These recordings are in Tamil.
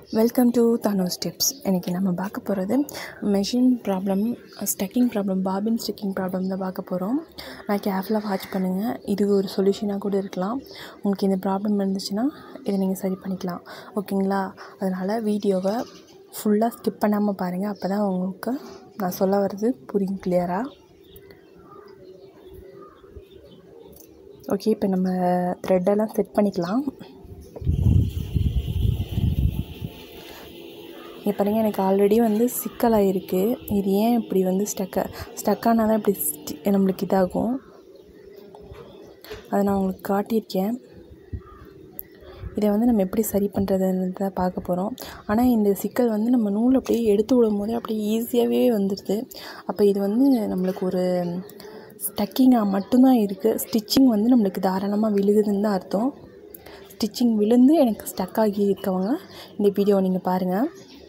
வெல்கம் டு தனு ஸ்டெப்ஸ் இன்றைக்கி நம்ம பார்க்க போகிறது machine problem stucking problem bobbin sticking problem தான் பார்க்க போகிறோம் நான் கேர்ஃபுல்லாக வாட்ச் பண்ணுங்கள் இது ஒரு சொல்யூஷனாக கூட இருக்கலாம் உங்களுக்கு இந்த ப்ராப்ளம் இருந்துச்சுன்னா இதை நீங்கள் சரி பண்ணிக்கலாம் ஓகேங்களா அதனால் வீடியோவை ஃபுல்லாக ஸ்கிப் பண்ணாமல் பாருங்கள் அப்போ தான் உங்களுக்கு நான் சொல்ல வர்றது புரியும் கிளியராக ஓகே இப்போ நம்ம த்ரெட்டெல்லாம் செட் பண்ணிக்கலாம் இங்கே பாருங்கள் எனக்கு ஆல்ரெடி வந்து சிக்கலாக இருக்குது இது ஏன் இப்படி வந்து ஸ்டக்க ஸ்டக்கானால் தான் இப்படி ஸ்டி நம்மளுக்கு இதாகும் அதை நான் உங்களுக்கு காட்டியிருக்கேன் இதை வந்து நம்ம எப்படி சரி பண்ணுறதுன்னு தான் பார்க்க போகிறோம் ஆனால் இந்த சிக்கல் வந்து நம்ம நூல் அப்படியே எடுத்து விடும் போதே அப்படியே ஈஸியாகவே வந்துடுது அப்போ இது வந்து நம்மளுக்கு ஒரு ஸ்டக்கிங்காக மட்டும்தான் இருக்குது ஸ்டிச்சிங் வந்து நம்மளுக்கு தாராளமாக விழுகுதுன்னு தான் அர்த்தம் ஸ்டிச்சிங் விழுந்து எனக்கு ஸ்டக் ஆகி இருக்கவங்க இந்த வீடியோ நீங்கள் பாருங்கள்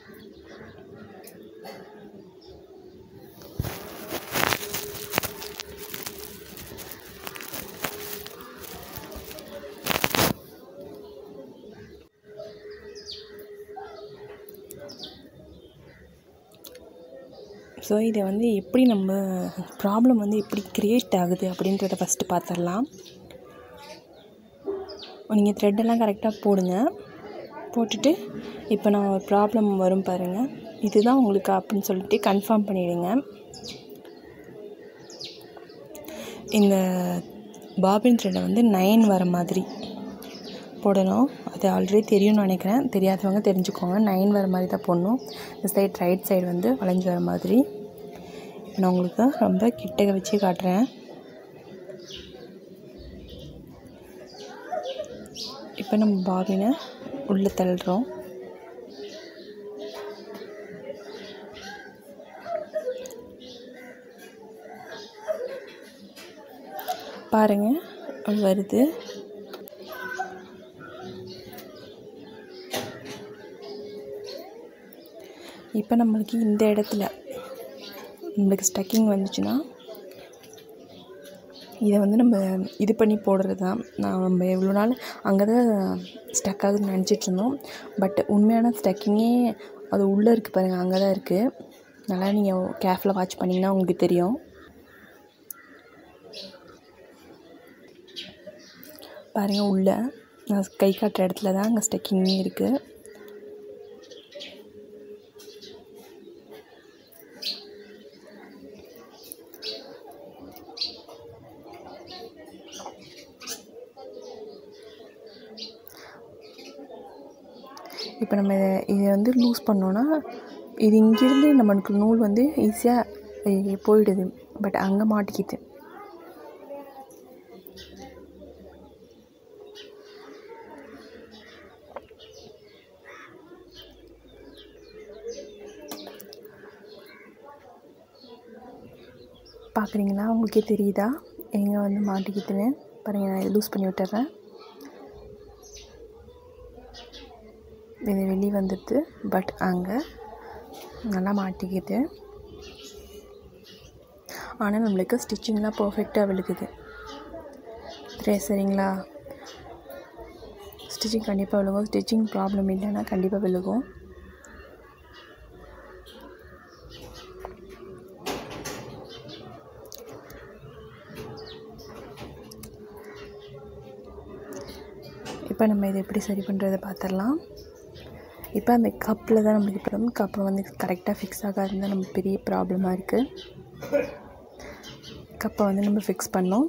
ஸோ இதை வந்து எப்படி நம்ம ப்ராப்ளம் வந்து எப்படி க்ரியேட் ஆகுது அப்படின்றத ஃபஸ்ட்டு பார்த்துடலாம் நீங்கள் த்ரெட்டெல்லாம் கரெக்டாக போடுங்க போட்டுட்டு இப்போ நான் ஒரு ப்ராப்ளம் வரும் பாருங்கள் இதுதான் உங்களுக்கு அப்படின்னு சொல்லிட்டு கன்ஃபார்ம் பண்ணிவிடுங்க இந்த பாபின் த்ரெட்டை வந்து நைன் வர மாதிரி போடணும் அது ஆல்ரெடி தெரியும்னு நினைக்கிறேன் தெரியாதவங்க தெரிஞ்சுக்கோங்க நைன் வர மாதிரி தான் போடணும் இந்த சைட் ரைட் சைடு வந்து வளைஞ்சு வர மாதிரி நான் உங்களுக்கு ரொம்ப கிட்டக வச்சு காட்டுறேன் இப்போ நம்ம பாபினை உள்ளே தள்ளுறோம் பாருங்கள் அது வருது இப்போ நம்மளுக்கு இந்த இடத்துல நம்மளுக்கு ஸ்டக்கிங் வந்துச்சுன்னா இதை வந்து நம்ம இது பண்ணி போடுறது தான் நான் நம்ம எவ்வளோ நாள் அங்கே தான் ஸ்டக் ஆகுதுன்னு நினச்சிட்டு இருந்தோம் பட் உண்மையான ஸ்டக்கிங்கே அது உள்ளே இருக்குது பாருங்கள் அங்கே தான் இருக்குது நல்லா நீங்கள் கேர்ஃபுல்லாக வாட்ச் பண்ணிங்கன்னா உங்களுக்கு தெரியும் பாருங்கள் உள்ளே நான் கை காட்டுற இடத்துல தான் அங்கே ஸ்டக்கிங்கே இருக்குது இப்போ நம்ம இதை இதை வந்து லூஸ் பண்ணோன்னா இது இங்கேருந்து நம்மளுக்கு நூல் வந்து ஈஸியாக போயிடுது பட் அங்கே மாட்டிக்கிது பார்க்குறீங்களா உங்களுக்கே தெரியுதா எங்கே வந்து மாட்டிக்கிதுன்னு பாருங்கள் நான் லூஸ் பண்ணி விட்டுறேன் இது வெளியே வந்துடுது பட் அங்கே நல்லா மாட்டிக்கிது ஆனால் நம்மளுக்கு ஸ்டிச்சிங்லாம் பர்ஃபெக்டாக விழுகுது சரி சரிங்களா ஸ்டிச்சிங் கண்டிப்பாக விழுகும் ஸ்டிச்சிங் ப்ராப்ளம் இல்லைன்னா கண்டிப்பாக விழுகும் இப்போ நம்ம இதை எப்படி சரி பண்ணுறதை பார்த்துடலாம் இப்போ அந்த கப்பில் தான் நம்மளுக்கு ப்ராப்ளம் கப்பை வந்து கரெக்டாக ஃபிக்ஸ் ஆகாது தான் நம்ம பெரிய ப்ராப்ளமாக இருக்குது கப்பை வந்து நம்ம ஃபிக்ஸ் பண்ணோம்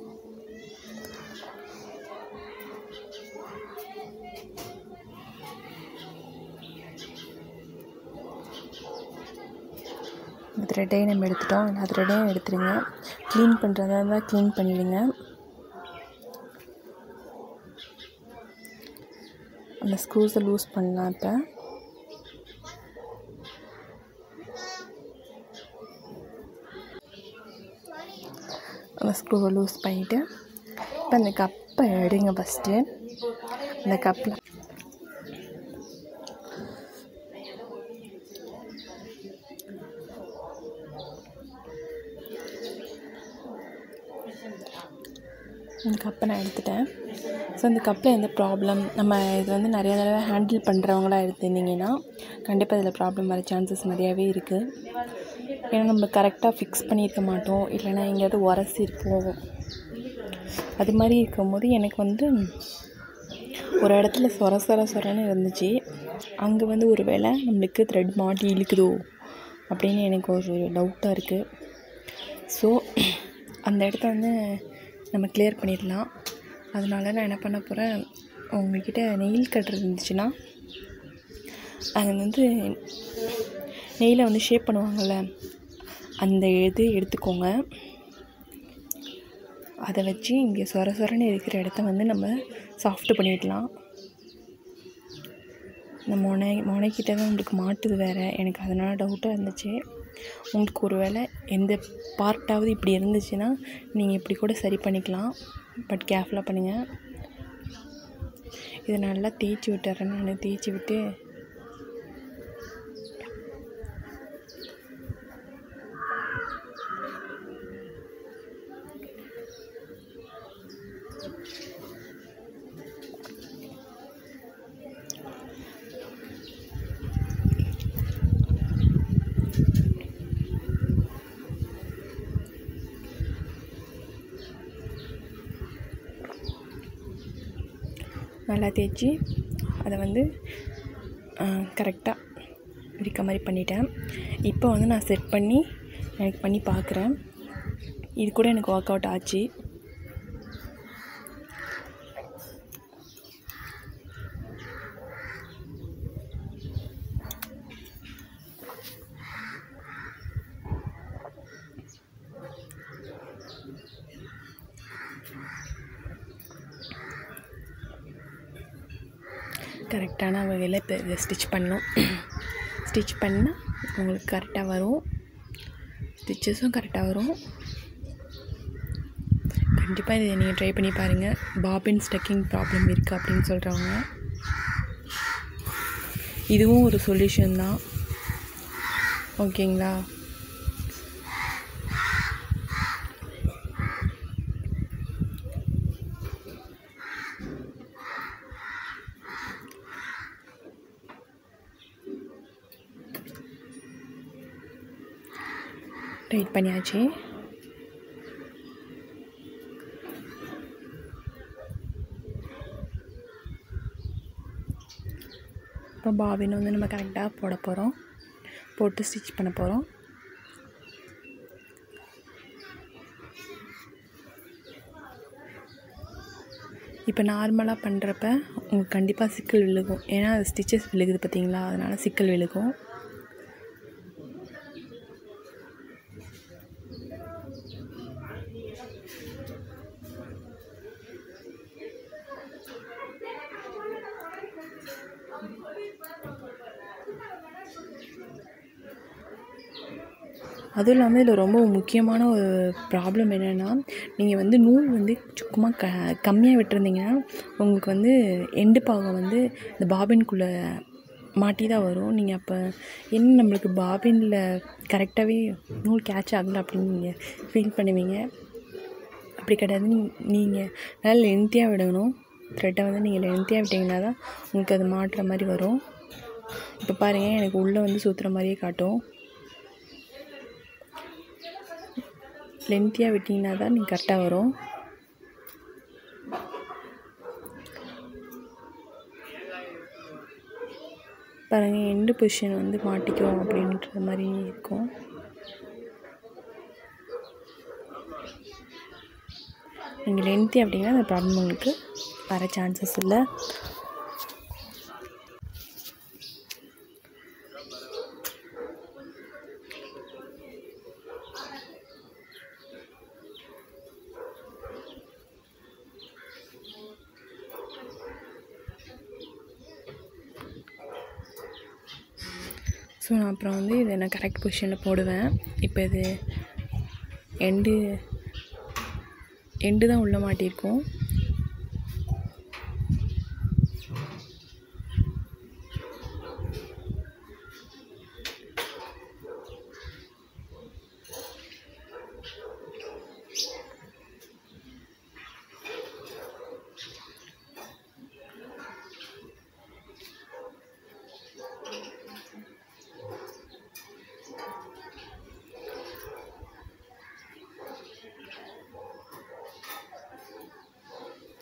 இந்த த்ரெட்டையும் நம்ம எடுத்துட்டோம் எல்லா த்ரெட்டையும் எடுத்துடுங்க க்ளீன் பண்ணுறதா இருந்தால் க்ளீன் பண்ணிவிடுங்க அந்த ஸ்க்ரூஸை லூஸ் பண்ணலாம் இப்போ அந்த ஸ்க்ரூவை லூஸ் பண்ணிவிட்டு இப்போ அந்த கப்பை எடுங்க ஃபஸ்ட்டு அந்த கப்பில் இந்த கப்பை நான் எடுத்துட்டேன் ஸோ இந்த கப்பில் எந்த ப்ராப்ளம் நம்ம இது வந்து நிறையா தடவை ஹேண்டில் பண்ணுறவங்களா இருந்திருந்தீங்கன்னா கண்டிப்பாக இதில் ப்ராப்ளம் வர சான்சஸ் நிறையாவே இருக்குது ஏன்னா நம்ம கரெக்டாக ஃபிக்ஸ் பண்ணியிருக்க மாட்டோம் இல்லைன்னா எங்கேயாவது உரசிருப்போம் அது மாதிரி இருக்கும்போது எனக்கு வந்து ஒரு இடத்துல சொர சொர சொரன்னு இருந்துச்சு அங்கே வந்து ஒரு வேளை நம்மளுக்கு த்ரெட் மாட்டி இழுக்குதோ அப்படின்னு எனக்கு ஒரு டவுட்டாக இருக்குது ஸோ அந்த இடத்த வந்து நம்ம கிளியர் பண்ணிடலாம் அதனால நான் என்ன பண்ண போகிறேன் உங்கள்கிட்ட நெயில் கட்டர் இருந்துச்சுன்னா அது வந்து நெயிலை வந்து ஷேப் பண்ணுவாங்கள்ல அந்த இது எடுத்துக்கோங்க அதை வச்சு இங்கே சொர சொரன்னு இருக்கிற இடத்த வந்து நம்ம சாஃப்ட் பண்ணிடலாம் இந்த முனை முனைக்கிட்ட தான் உங்களுக்கு மாட்டுது வேறு எனக்கு அதனால் டவுட்டாக இருந்துச்சு உங்களுக்கு ஒரு வேளை எந்த பார்ட்டாவது இப்படி இருந்துச்சுன்னா நீங்கள் இப்படி கூட சரி பண்ணிக்கலாம் பட் கேர்ஃபுல்லாக பண்ணுங்கள் இதை நல்லா தேய்ச்சி விட்டுறேன் நான் தேய்ச்சி விட்டு நல்லா தேய்ச்சி அதை வந்து கரெக்டாக இருக்க மாதிரி பண்ணிட்டேன் இப்போ வந்து நான் செட் பண்ணி எனக்கு பண்ணி பார்க்குறேன் இது கூட எனக்கு ஒர்க் அவுட் ஆச்சு கரெக்டான வகையில் இப்போ இதை ஸ்டிச் பண்ணணும் ஸ்டிச் பண்ணால் உங்களுக்கு கரெக்டாக வரும் ஸ்டிச்சஸும் கரெக்டாக வரும் கண்டிப்பாக இதை நீங்கள் ட்ரை பண்ணி பாருங்கள் பாபின் ஸ்டக்கிங் ப்ராப்ளம் இருக்குது அப்படின்னு சொல்கிறவங்க இதுவும் ஒரு சொல்யூஷன் தான் ஓகேங்களா டைட் பண்ணியாச்சு இப்போ பாபின் வந்து நம்ம கரெக்டாக போட போகிறோம் போட்டு ஸ்டிச் பண்ண போகிறோம் இப்போ நார்மலாக பண்ணுறப்ப உங்களுக்கு கண்டிப்பாக சிக்கல் விழுகும் ஏன்னா அது ஸ்டிச்சஸ் விழுகுது பார்த்தீங்களா அதனால் சிக்கல் விழுகும் அதுவும் இல்லாமல் இதில் ரொம்ப முக்கியமான ஒரு ப்ராப்ளம் என்னென்னா நீங்கள் வந்து நூல் வந்து சும்மா க கம்மியாக விட்டுருந்தீங்கன்னா உங்களுக்கு வந்து எண்டு பாகம் வந்து இந்த பாபின்குள்ளே மாட்டி தான் வரும் நீங்கள் அப்போ என்ன நம்மளுக்கு பாபினில் கரெக்டாகவே நூல் கேட்ச் ஆகலை அப்படின்னு நீங்கள் ஃபீல் பண்ணுவீங்க அப்படி கிடையாது நீங்கள் நல்லா லென்த்தியாக விடணும் த்ரெட்டை வந்து நீங்கள் லென்த்தியாக விட்டிங்கன்னா தான் உங்களுக்கு அது மாட்டுற மாதிரி வரும் இப்போ பாருங்கள் எனக்கு உள்ளே வந்து சுற்றுற மாதிரியே காட்டும் லென்த்தியாக விட்டிங்கன்னா தான் நீங்கள் கரெக்டாக வரும் பாருங்கள் எண்டு பொசிஷன் வந்து மாட்டிக்கும் அப்படின்ற மாதிரி இருக்கும் நீங்கள் லென்த்தி அப்படின்னா அந்த ப்ராப்ளம் உங்களுக்கு வர சான்சஸ் இல்லை ஸோ நான் அப்புறம் வந்து இதை நான் கரெக்ட் பொசிஷனில் போடுவேன் இப்போ இது எண்டு எண்டு தான் உள்ள மாட்டியிருக்கும்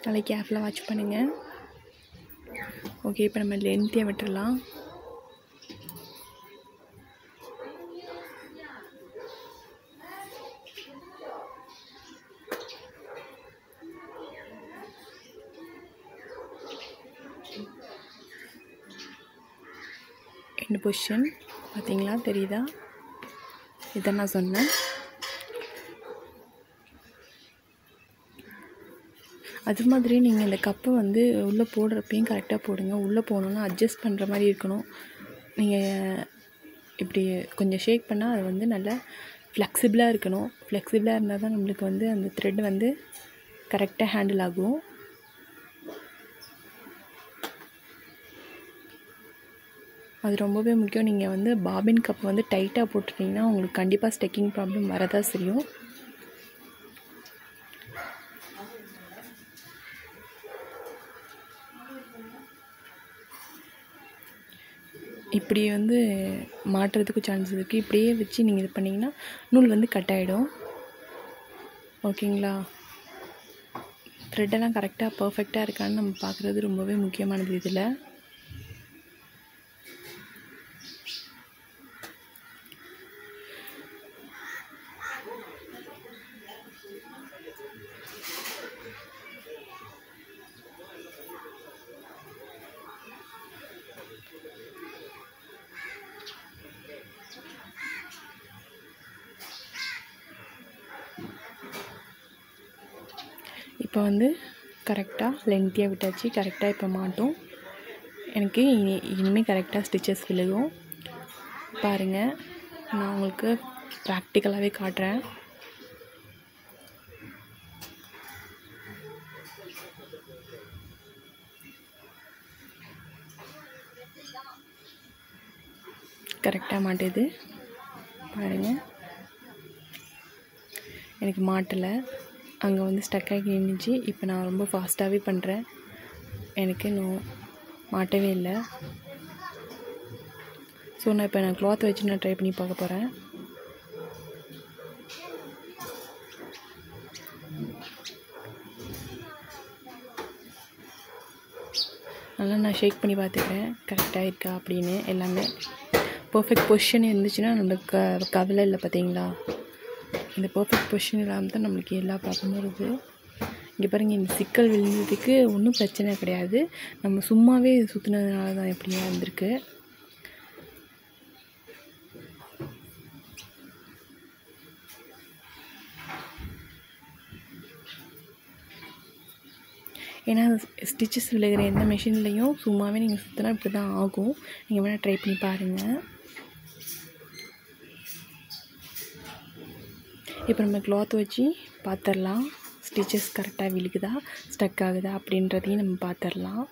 நல்லா கேர்ஃபுல்லாக வாட்ச் பண்ணுங்கள் ஓகே இப்போ நம்ம லென்த்தியாக விட்டுறலாம் எண்டு பொசிஷன் பார்த்தீங்களா தெரியுதா இதை நான் சொன்னேன் அது மாதிரி நீங்கள் இந்த கப்பை வந்து உள்ளே போடுறப்பையும் கரெக்டாக போடுங்க உள்ளே போகணுன்னா அட்ஜஸ்ட் பண்ணுற மாதிரி இருக்கணும் நீங்கள் இப்படி கொஞ்சம் ஷேக் பண்ணால் அது வந்து நல்லா ஃப்ளெக்சிபிளாக இருக்கணும் ஃப்ளெக்சிபிளாக இருந்தால் தான் நம்மளுக்கு வந்து அந்த த்ரெட் வந்து கரெக்டாக ஹேண்டில் ஆகும் அது ரொம்பவே முக்கியம் நீங்கள் வந்து பாபின் கப் வந்து டைட்டாக போட்டுட்டிங்கன்னா உங்களுக்கு கண்டிப்பாக ஸ்டெக்கிங் ப்ராப்ளம் வரதான் செய்யும் இப்படி வந்து மாட்டுறதுக்கு சான்ஸ் இருக்குது இப்படியே வச்சு நீங்கள் இது பண்ணிங்கன்னா நூல் வந்து கட் ஆகிடும் ஓகேங்களா த்ரெட்டெல்லாம் கரெக்டாக பர்ஃபெக்டாக இருக்கான்னு நம்ம பார்க்குறது ரொம்பவே முக்கியமானது இதில் இப்போ வந்து கரெக்டாக லென்த்தியாக விட்டாச்சு கரெக்டாக இப்போ மாட்டும் எனக்கு இனி இனிமேல் கரெக்டாக ஸ்டிச்சஸ் விழுகும் பாருங்கள் நான் உங்களுக்கு ப்ராக்டிக்கலாகவே காட்டுறேன் கரெக்டாக மாட்டுது பாருங்கள் எனக்கு மாட்டலை அங்கே வந்து ஸ்டக் ஆகி நின்றுச்சு இப்போ நான் ரொம்ப ஃபாஸ்ட்டாகவே பண்ணுறேன் எனக்கு இன்னும் மாட்டவே இல்லை ஸோ நான் இப்போ நான் க்ளாத் வச்சு நான் ட்ரை பண்ணி பார்க்க போகிறேன் நல்லா நான் ஷேக் பண்ணி பார்த்துக்கிறேன் கரெக்டாக இருக்கா அப்படின்னு எல்லாமே பர்ஃபெக்ட் பொசிஷன் இருந்துச்சுன்னா நம்மளுக்கு க கவலை இல்லை பார்த்தீங்களா இந்த பர்ஃபெக்ட் பொசிஷன் இல்லாமல் தான் நம்மளுக்கு எல்லா ப்ராப்ளமும் வருது இங்கே பாருங்கள் இந்த சிக்கல் விழுந்ததுக்கு ஒன்றும் பிரச்சனை கிடையாது நம்ம சும்மாவே சுற்றுனதுனால தான் எப்படியா வந்திருக்கு ஏன்னா ஸ்டிச்சஸ் விழுகிற எந்த மிஷின்லேயும் சும்மாவே நீங்கள் சுற்றினா இப்படி தான் ஆகும் நீங்கள் வேணால் ட்ரை பண்ணி பாருங்கள் இப்போ நம்ம க்ளாத் வச்சு பார்த்துடலாம் ஸ்டிச்சஸ் கரெக்டாக விழுகுதா ஸ்டக் ஆகுதா அப்படின்றதையும் நம்ம பார்த்துடலாம்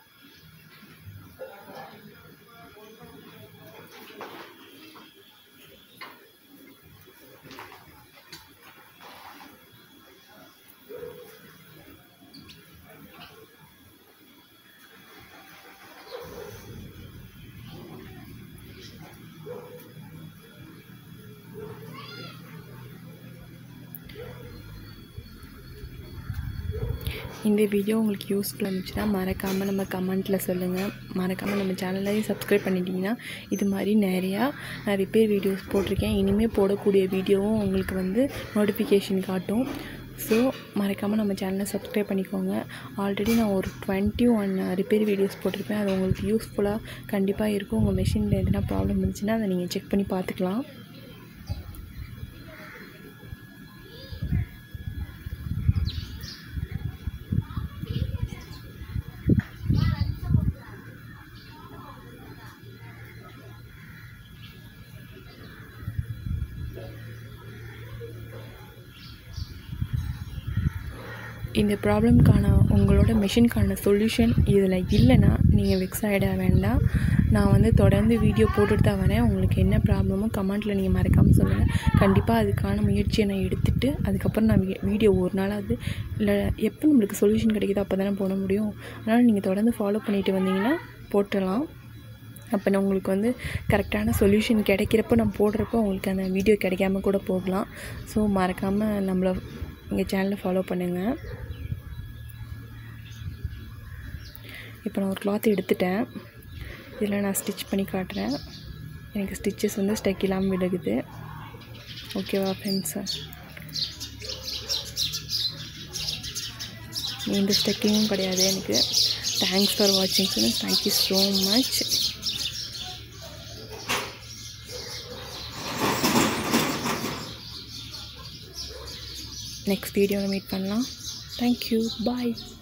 இந்த வீடியோ உங்களுக்கு யூஸ்ஃபுல்லாக இருந்துச்சுன்னா மறக்காமல் நம்ம கமெண்ட்டில் சொல்லுங்கள் மறக்காமல் நம்ம சேனலையும் சப்ஸ்கிரைப் பண்ணிட்டீங்கன்னா இது மாதிரி நிறையா நான் ரிப்பேர் வீடியோஸ் போட்டிருக்கேன் இனிமேல் போடக்கூடிய வீடியோவும் உங்களுக்கு வந்து நோட்டிஃபிகேஷன் காட்டும் ஸோ மறக்காமல் நம்ம சேனலை சப்ஸ்கிரைப் பண்ணிக்கோங்க ஆல்ரெடி நான் ஒரு டுவெண்ட்டி ஒன் ரிப்பேர் வீடியோஸ் போட்டிருப்பேன் அது உங்களுக்கு யூஸ்ஃபுல்லாக கண்டிப்பாக இருக்கும் உங்கள் மிஷினில் எதனா ப்ராப்ளம் இருந்துச்சுன்னா அதை நீங்கள் செக் பண்ணி பார்த்துக்கலாம் இந்த ப்ராப்ளம்க்கான உங்களோட மிஷினுக்கான சொல்யூஷன் இதில் இல்லைன்னா நீங்கள் வெக்ஸ் ஆகிட வேண்டாம் நான் வந்து தொடர்ந்து வீடியோ போட்டுட்டு தான் வரேன் உங்களுக்கு என்ன ப்ராப்ளமோ கமெண்ட்டில் நீங்கள் மறக்காமல் சொல்லுங்கள் கண்டிப்பாக அதுக்கான முயற்சியை நான் எடுத்துகிட்டு அதுக்கப்புறம் நான் வீ- வீடியோ ஒரு நாளாவது இல்லை எப்போ நம்மளுக்கு சொல்யூஷன் கிடைக்குதோ அப்போ தானே போட முடியும் அதனால் நீங்கள் தொடர்ந்து ஃபாலோ பண்ணிட்டு வந்தீங்கன்னா போட்டுடலாம் அப்போ நான் உங்களுக்கு வந்து கரெக்டான சொல்யூஷன் கிடைக்கிறப்போ நான் போடுறப்போ உங்களுக்கு அந்த வீடியோ கிடைக்காம கூட போகலாம் ஸோ மறக்காமல் நம்மளை எங்கள் சேனலை ஃபாலோ பண்ணுங்கள் இப்போ நான் ஒரு கிளாத் எடுத்துட்டேன் இதில் நான் ஸ்டிச் பண்ணி காட்டுறேன் எனக்கு ஸ்டிச்சஸ் வந்து ஸ்டெக் இல்லாமல் விலகுது ஓகேவா ஃப்ரெண்ட்ஸு எந்த ஸ்டெக்கிங்கும் கிடையாது எனக்கு தேங்க்ஸ் ஃபார் வாட்சிங் friends thank you so much next வீடியோவில் மீட் பண்ணலாம் தேங்க்யூ பாய்